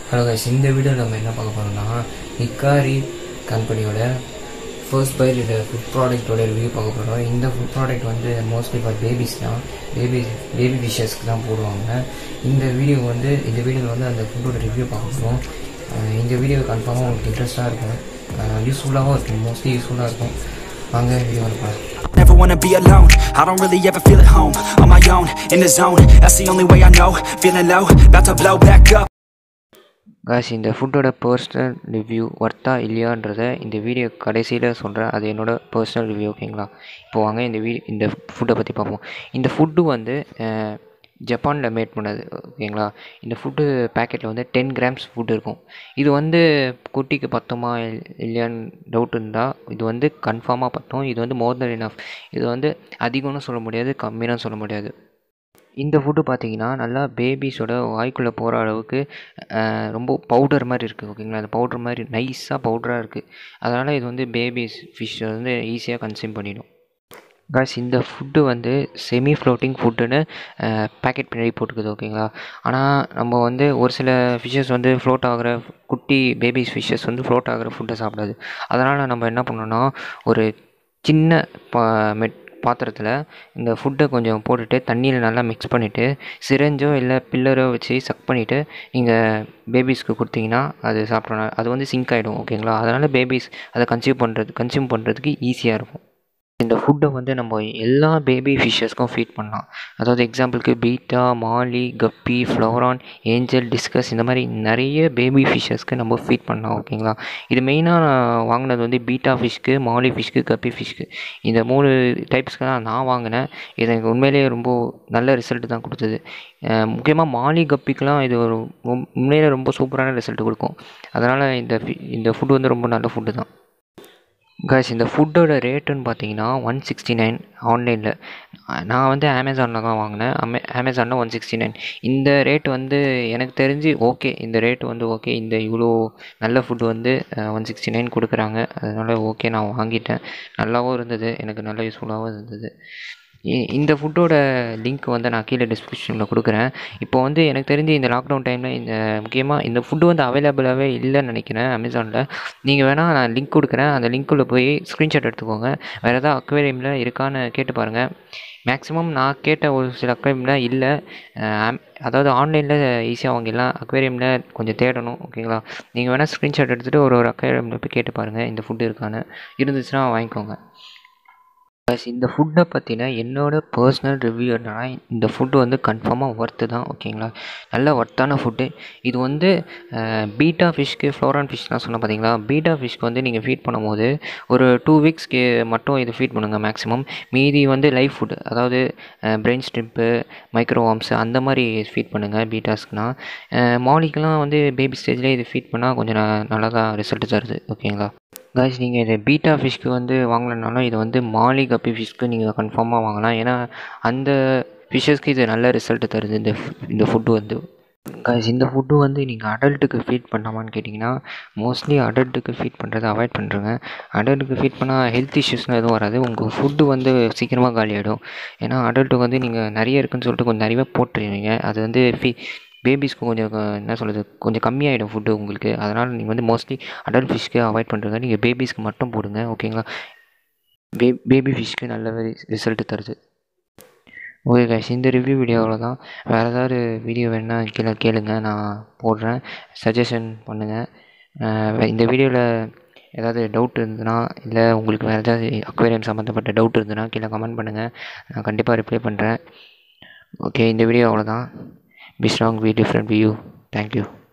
Hello guys இந்த video நம்ம என்ன பார்க்க போகிறோம்னா ஹிக்காரி கம்பெனியோட ஃபர்ஸ்ட் பை ஃபுட் ப்ராடக்ட்டோட ரிவ்யூ பார்க்க போகிறோம் இந்த ஃபுட் ப்ராடக்ட் வந்து மோஸ்ட்லி ஃபார் பேபிஸ் தான் பேபி பேபி ஃபிஷஸ்க்கு தான் போடுவாங்க இந்த வீடியோ வந்து இந்த வீடியோவில் வந்து அந்த ஃபுட்டோட ரிவ்யூ பார்க்க போகிறோம் இந்த வீடியோ கன்ஃபார்மாக உங்களுக்கு இன்ட்ரெஸ்ட்டாக இருக்கும் யூஸ்ஃபுல்லாகவும் இருக்கும் மோஸ்ட்லி யூஸ்ஃபுல்லாக இருக்கும் வாங்க வீடியோ பார்க்கலாம் Never wanna be alone. I don't really ever feel at home. On my own, in the zone. That's the only way I know. Feeling low, about to blow back up. காஷ் இந்த ஃபுட்டோட personal review ஒர்த்தா இல்லையான்றதை இந்த video கடைசியில் சொல்கிறேன் அது என்னோட personal review ஓகேங்களா இப்போ வாங்க இந்த வீ இந்த ஃபுட்டை பற்றி பார்ப்போம் இந்த ஃபுட்டு வந்து ஜப்பானில் மேட் பண்ணது ஓகேங்களா இந்த ஃபுட்டு பேக்கெட்டில் வந்து டென் கிராம்ஸ் ஃபுட் இருக்கும் இது வந்து குட்டிக்கு பத்துமா இல்- இல்லையான்னு டவுட் இருந்தால் இது வந்து கன்ஃபார்மாக பத்தும் இது வந்து மோர் தென் இனஃப் இது வந்து அதிகம்னு சொல்ல முடியாது கம்மின்னு சொல்ல முடியாது இந்த ஃபுட்டு பார்த்தீங்கன்னா நல்லா பேபிஸோட வாய்க்குள்ளே போகிற அளவுக்கு அஹ், ரொம்ப பவுடர் மாதிரி இருக்குது ஓகேங்களா அந்த பவுடர் மாதிரி நைஸாக பவுடராக இருக்குது அதனால் இது வந்து பேபிஸ் ஃபிஷ் வந்து ஈஸியாக கன்சியூம் பண்ணிடும் காஸ் இந்த ஃபுட்டு வந்து செமி ஃப்ளோட்டிங் ஃபுட்டுன்னு பேக்கெட் பின்னாடி போட்டுக்குது ஓகேங்களா ஆனால் நம்ம வந்து ஒரு சில ஃபிஷ்ஷஸ் வந்து ஃப்ளோட் ஆகிற குட்டி பேபிஸ் ஃபிஷ்ஷஸ் வந்து ஃப்ளோட் ஆகிற ஃபுட்டை சாப்பிடாது அதனால் நம்ம என்ன பண்ணோன்னா ஒரு சின்ன பா மெட் பாத்திரத்தில் இந்த ஃபுட்டை கொஞ்சம் போட்டுட்டு தண்ணியில் நல்லா மிக்ஸ் பண்ணிவிட்டு சிரஞ்சோ இல்லை பில்லரோ வச்சு சக் பண்ணிவிட்டு நீங்கள் பேபிஸ்க்கு கொடுத்தீங்கன்னா அது சாப்பிட்றோம் அது வந்து சிங்க் ஆகிடும் ஓகேங்களா அதனால் பேபிஸ் அதை கன்சியூம் பண்ணுறது கன்சியூம் பண்ணுறதுக்கு ஈஸியாக இருக்கும் இந்த ஃபுட்டை வந்து நம்ம எல்லா பேபி ஃபிஷ்ஷஸ்க்கும் ஃபீட் பண்ணலாம் அதாவது எக்ஸாம்பிளுக்கு பீட்டா மாலி கப்பி ஃப்ளோரான் ஏஞ்சல் டிஸ்கஸ் இந்த மாதிரி நிறைய பேபி ஃபிஷ்ஷஸ்க்கு நம்ம ஃபீட் பண்ணலாம் ஓகேங்களா இது மெயினாக நான் வாங்கினது வந்து பீட்டா ஃபிஷ்க்கு மாலி ஃபிஷ்க்கு கப்பி ஃபிஷ்க்கு இந்த மூணு டைப்ஸ்க்கு தான் நான் வாங்கினேன் இது எனக்கு உண்மையிலேயே ரொம்ப நல்ல ரிசல்ட் தான் கொடுத்தது முக்கியமாக மாலி கப்பிக்கெலாம் இது ஒரு உம்- உண்மையிலே ரொம்ப சூப்பரான ரிசல்ட் கொடுக்கும் அதனால் இந்த fi- இந்த ஃபுட் வந்து ரொம்ப நல்ல ஃபுட்டு தான் காய்ஸ் இந்த ஃபுட்டோட ரேட்டுன்னு பார்த்தீங்கன்னா ஒன் சிக்ஸ்டி நைன் ஆன்லைனில் நான் வந்து அமேசானில் தான் வாங்கினேன் அமே அமேசானில் ஒன் சிக்ஸ்டி நைன் இந்த ரேட் வந்து எனக்கு தெரிஞ்சு ஓகே இந்த ரேட் வந்து ஓகே இந்த இவ்வளோ நல்ல ஃபுட் வந்து ஒன் சிக்ஸ்டி நைன் கொடுக்குறாங்க அதனால் ஓகே நான் வாங்கிட்டேன் நல்லாவும் இருந்தது எனக்கு நல்ல யூஸ்ஃபுல்லாகவும் இருந்தது இ- இந்த ஃபுட்டோட லிங்க் வந்து நான் கீழே டிஸ்கிரிப்ஷனில் கொடுக்குறேன் இப்போ வந்து எனக்கு தெரிஞ்சு இந்த லாக்டவுன் டைமில் இந்த முக்கியமாக இந்த ஃபுட்டு வந்து அவைலபிளாகவே இல்லைன்னு நினைக்கிறேன் அமேசானில் நீங்கள் வேணால் நான் லிங்க் கொடுக்குறேன் அந்த லிங்க்குள்ளே போய் ஸ்க்ரீன்ஷாட் எடுத்துக்கோங்க வேறு ஏதாவது அக்வேரியமில் இருக்கான்னு கேட்டு பாருங்கள் மேக்ஸிமம் நான் கேட்ட ஒரு சில அக்வேரியமில் இல்லை அஹ் அதாவது ஆன்லைனில் ஈஸியாக வாங்கிடலாம் அக்வேரியமில் கொஞ்சம் தேடணும் ஓகேங்களா நீங்கள் வேணால் ஸ்க்ரீன்ஷாட் எடுத்துகிட்டு ஒரு ஒரு அக்வேரியமில் போய் கேட்டு பாருங்கள் இந்த ஃபுட்டு இருக்கான்னு இருந்துச்சுன்னா வாங்கிக்கோங்க ப்ளஸ் இந்த ஃபுட்டை பற்றின என்னோட பர்சனல் ரிவ்யூ என்னன்னா இந்த ஃபுட்டு வந்து கன்ஃபார்மாக ஒர்த்து தான் ஓகேங்களா நல்ல ஒர்த்தான ஃபுட்டு இது வந்து பீட்டா ஃபிஷ்க்கு ஃப்ளோரான் ஃபிஷ்லாம் சொன்ன பார்த்தீங்களா பீட்டா ஃபிஷ்க்கு வந்து நீங்கள் ஃபீட் பண்ணும்போது ஒரு டூ வீக்ஸ்க்கு மட்டும் இது ஃபீட் பண்ணுங்கள் மேக்ஸிமம் மீதி வந்து லைஃப் ஃபுட் அதாவது பிரெயின் ஸ்ட்ரிப்பு மைக்ரோவாம்ஸ் அந்த மாதிரி ஃபீட் பண்ணுங்கள் பீட்டாஸ்க்குனா மாலிக்கெலாம் வந்து பேபி ஸ்டேஜ்லேயே இது ஃபீட் பண்ணால் கொஞ்சம் ந- நல்லா தான் ரிசல்ட் தருது ஓகேங்களா காய்ஸ் நீங்கள் இது பீட்டா ஃபிஷ்க்கு வந்து வாங்கலைனாலும் இது வந்து மாலி கப்பி ஃபிஷ்க்கு நீங்கள் கன்ஃபார்மாக வாங்கலாம் ஏன்னா அந்த ஃபிஷ்ஷஸ்க்கு இது நல்ல ரிசல்ட் தருது இந்த f- இந்த ஃபுட்டு வந்து காய்ஸ் இந்த ஃபுட்டு வந்து நீங்கள் அடல்ட்டுக்கு ஃபீட் பண்ணாமான்னு கேட்டிங்கன்னா மோஸ்ட்லி அடல்ட்டுக்கு ஃபீட் பண்ணுறதை அவாய்ட் பண்ணுறேங்க அடல்ட்டுக்கு ஃபீட் பண்ணால் ஹெல்த் இஷ்யூஸ்லாம் எதுவும் வராது உங்கள் ஃபுட்டு வந்து சீக்கிரமாக காலியாகிடும் ஏன்னா அடல்ட்டுக்கு வந்து நீங்கள் நிறைய இருக்குன்னு சொல்லிட்டு கொஞ்சம் நிறையவே போட்டுருவீங்க அது வந்து ஃபீ பேபிஸ்க்கு கொஞ்சம் க- என்ன சொல்கிறது கொஞ்சம் கம்மியாயிடும் ஃபுட்டு உங்களுக்கு அதனால் நீங்கள் வந்து மோஸ்ட்லி அடல்ட் ஃபிஷ்க்கு அவாய்ட் பண்ணுறங்க நீங்கள் பேபிஸ்க்கு மட்டும் போடுங்க ஓகேங்களா பே பேபி ஃபிஷ்க்கு நல்ல ரிசல்ட் தருது ஓகே கைஸ் இந்த ரிவ்யூ வீடியோ அவ்வளோதான் வேறு ஏதாவது வீடியோ வேணுன்னா கீழே கேளுங்க நான் போடுறேன் சஜஷன் பண்ணுங்கள் இந்த வீடியோவில் ஏதாவது டவுட் இருந்ததுன்னா இல்லை உங்களுக்கு வேறு ஏதாவது அக்வேரியம் சம்மந்தப்பட்ட டவுட் இருந்ததுன்னா கீழே கமெண்ட் பண்ணுங்கள் நான் கண்டிப்பாக ரிப்ளை பண்ணுறேன் ஓகே இந்த வீடியோ அவ்வளோதான் be strong be different view thank you